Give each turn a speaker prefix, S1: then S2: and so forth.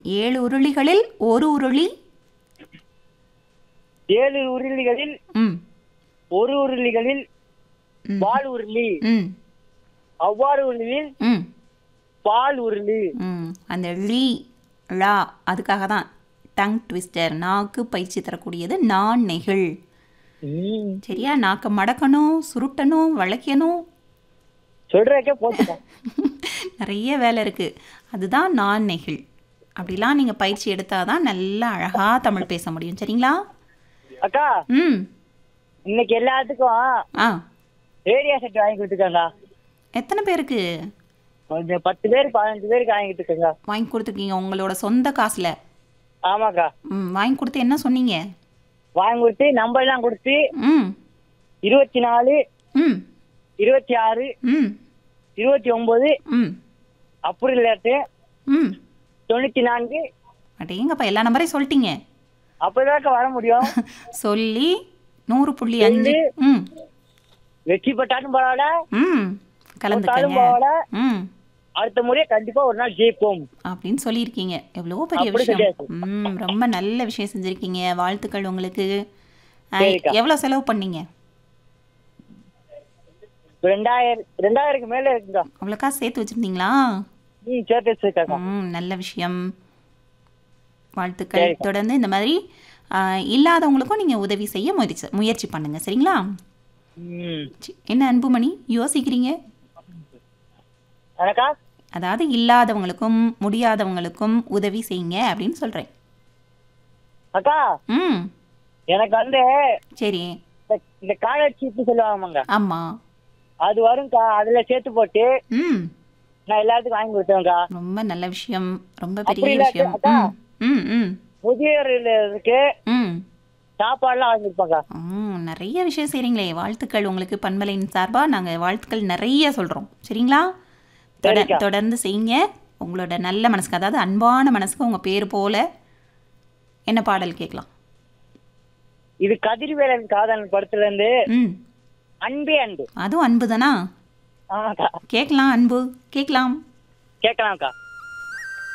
S1: ஏழு உருளிகளில் ஒரு உருளி
S2: ஏழு உருளிகளில்
S1: ம்
S2: ஒரு உருளிகளில்
S1: ம்.
S2: பால் உருளி
S1: ம்
S2: அவ்வாறு உருளில்
S1: ம்
S2: பால் உருளி
S1: ம் அந்த லீ ழா அதுக்காக தான் டங் ட்விஸ்டர் நாக்கு பயிற்சி தரக்கூடியது நான் நெகிழ்
S2: ம்.
S1: சரியா நாக்கை மடக்கணும் சுருட்டணும் வளைக்கணும்
S2: சொல்றதுக்கே போட்டுக்கோ
S1: நிறைய வேலை இருக்குது அதுதான் நான் நெகிழ் அப்படிலாம் நீங்கள் பயிற்சி எடுத்தால் தான் நல்லா அழகாக தமிழ் பேச முடியும் சரிங்களா
S2: அக்கா
S1: ம்
S2: இன்னைக்கு எல்லாத்துக்கும்
S1: ஆ
S2: ரேடியோ செட் வாங்கி கொடுத்துருக்காங்க
S1: எத்தனை பேருக்கு
S2: கொஞ்சம் பத்து பேர் பதினஞ்சு பேருக்கு வாங்கி கொடுத்துருக்காங்க
S1: வாங்கி கொடுத்துருக்கீங்க உங்களோட சொந்த காசில்
S2: ஆமாக்கா
S1: ம் வாங்கி கொடுத்து என்ன சொன்னீங்க
S2: வாங்கி கொடுத்து நம்பர் எல்லாம் கொடுத்து
S1: ம்
S2: இருபத்தி நாலு
S1: ம்
S2: இருபத்தி ஆறு
S1: ம்
S2: இருபத்தி ஒன்பது
S1: ம்
S2: அப்படி இல்லாட்டு
S1: ம்
S2: தொண்ணூத்தி நான்கு
S1: அடேங்கப்பா எல்லா நம்பரையும் சொல்லிட்டீங்க
S2: அப்பதாக்கா வர முடியும்
S1: சொல்லி நூறு புள்ளி அஞ்சு ம்
S2: வெற்றி பெற்றாலும் பரவாயில்ல
S1: ம்
S2: தோத்தாலும்
S1: கலந்துக்கங்க
S2: பரவாயில்ல
S1: ம்
S2: அடுத்த முறை கண்டிப்பா ஒரு நாள் ஜெயிப்போம்
S1: அப்படின்னு சொல்லியிருக்கீங்க எவ்வளோ பெரிய
S2: அப்படி
S1: விஷயம்
S2: கிடையாது.
S1: ம் ரொம்ப நல்ல விஷயம் செஞ்சுருக்கீங்க வாழ்த்துக்கள் உங்களுக்கு
S2: சரிக்கா.
S1: எவ்வளோ செலவு பண்ணீங்க
S2: ரெண்டாயிரம் ரெண்டாயிரக்கு மேல இருக்குங்க
S1: அவ்வளோ காசு சேர்த்து வச்சுருந்தீங்களா
S2: ம் சேர்த்து வச்சிருக்காங்க
S1: ம் நல்ல விஷயம் வாழ்த்துக்கள்
S2: சரிக்கா.
S1: தொடர்ந்து இந்த மாதிரி ஆ, இல்லாதவங்களுக்கும் நீங்கள் உதவி செய்ய முயற்சி முயற்சி பண்ணுங்க சரிங்களா
S2: ம்
S1: சி- என்ன அன்புமணி யோசிக்கிறீங்க
S2: எனக்கா
S1: அதாவது இல்லாதவங்களுக்கும் முடியாதவங்களுக்கும் உதவி செய்யுங்க அப்படின்னு சொல்கிறேன்
S2: அக்கா
S1: ம்
S2: எனக்கு வந்து
S1: சரி
S2: இந்த- இந்த காலர் சீப்பு சொல்லுவாங்கங்க
S1: ஆமாம்
S2: அது வரும்க்கா அதுல சேர்த்து போட்டு
S1: ம்
S2: நான் எல்லாத்துக்கும் வாங்கி கொடுத்தேன்க்கா
S1: ரொம்ப நல்ல விஷயம் ரொம்ப
S2: அப்படி
S1: பெரிய
S2: இல்லாட்டி
S1: விஷயம்
S2: அக்கா.
S1: ம் ம் ம்
S2: முதியோர்களுக்கு
S1: ம்
S2: சாப்பாடுலாம் வாங்கி கொடுப்பாங்க
S1: ம் நிறைய விஷயம் செய்கிறீங்களே வாழ்த்துக்கள் உங்களுக்கு பண்பலையின் சார்பாக நாங்கள் வாழ்த்துக்கள் நிறைய சொல்கிறோம் சரிங்களா தொட-
S2: சரிக்கா.
S1: தொடர்ந்து செய்யுங்க உங்களோட நல்ல மனசுக்கு அதாவது அன்பான மனசுக்கு உங்கள் பேர் போல என்ன பாடல் கேட்கலாம்
S2: இது கதிர்வேலன் காதலன் படத்துல இருந்து
S1: ம்
S2: அன்பே அன்பு
S1: அதுவும் அன்பு தானா
S2: ஆமாக்கா
S1: கேட்கலாம் அன்பு கேட்கலாம்
S2: கேட்கலாம்க்கா